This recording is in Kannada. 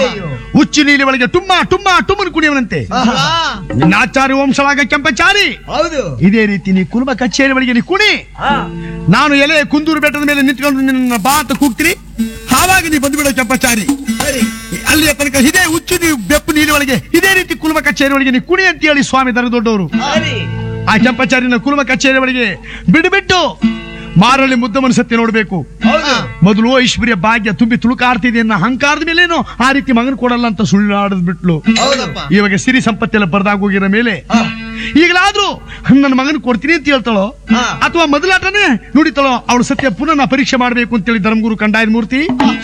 ಅಯ್ಯಯ್ಯೋ. ಹುಚ್ಚು ನೀಲಿ ಒಳಗೆ ಟುಮ್ಮ ಟುಮ್ಮ ಟುಮ್ಮನ್ ಕುಣಿಯವನಂತೆ ಆಹಾ. ನಿನ್ನ ಆಚಾರ್ಯ ವಂಶಳಾಗ ಕೆಂಪಚಾರಿ ಹೌದು ಇದೇ ರೀತಿ ನೀ ಕುರುಬ ಕಚೇರಿ ಒಳಗೆ ನೀ ಕುಣಿ ನಾನು ಎಲೆ ಕುಂದೂರು ಬೆಟ್ಟದ ಮೇಲೆ ನಿಂತ್ಕೊಂಡು ನಿನ್ನ ಬಾ ಅಂತ ಕೂಗ್ತೀನಿ ಆವಾಗ ನೀ ಬಂದ್ಬಿಡ ಕೆಂಪಚಾರಿ ಸರಿ ಅಲ್ಲಿಯ ತನಕ ಇದೇ ಹುಚ್ಚು ನೀವು ಬೆಪ್ಪು ನೀಲಿ ಒಳಗೆ ಇದೇ ರೀತಿ ಕುಲುಮ ಕಚೇರಿ ಒಳಗೆ ನೀ ಕುಣಿ ಅಂತ ಹೇಳಿ ಸ್ವಾಮಿ ದರ ದೊಡ್ಡವರು ಸರಿ ಆ ಕೆಂಪಚಾರಿನ ಕುಲುಮ ಕಚೇರಿ ಒಳಗೆ ಬಿಡುಬಿಟ್ಟು ಮಾರಳ್ಳಿ ಮುದ್ದ ಮನಸತ್ತಿ ನೋಡ್ಬೇಕು ಹೌದು ಮೊದಲು ಐಶ್ವರ್ಯ ಭಾಗ್ಯ ತುಂಬಿ ತುಳುಕಾಡ್ತಿದೆ ಅನ್ನೋ ಅಹಂಕಾರದ ಮೇಲೇನೋ ಆ ರೀತಿ ಮಗನ ಕೊಡಲ್ಲ ಅಂತ ಸುಳ್ಳಾಡದ್ ಬಿಟ್ಲು ಹೌದಪ್ಪ ಇವಾಗ ಸಿರಿ ಸಂಪತ್ತೆಲ್ಲ ಬರ್ದಾಗೋಗಿರೋ ಮೇಲೆ ಹಾ. ಈಗಲಾದ್ರೂ ನನ್ನ ಮಗನ ಕೊಡ್ತೀನಿ ಅಂತ ಹೇಳ್ತಾಳೋ ಹಾ. ಅಥವಾ ಮೊದಲಾಟನೇ ನುಡಿತಾಳೋ ಅವಳು ಸತ್ಯ ಪುನಃ ನಾ ಪರೀಕ್ಷೆ ಮಾಡಬೇಕು ಅಂತೇಳಿ ಧರ್ಮಗುರು ಕಂಡಾಯನ ಮೂರ್ತಿ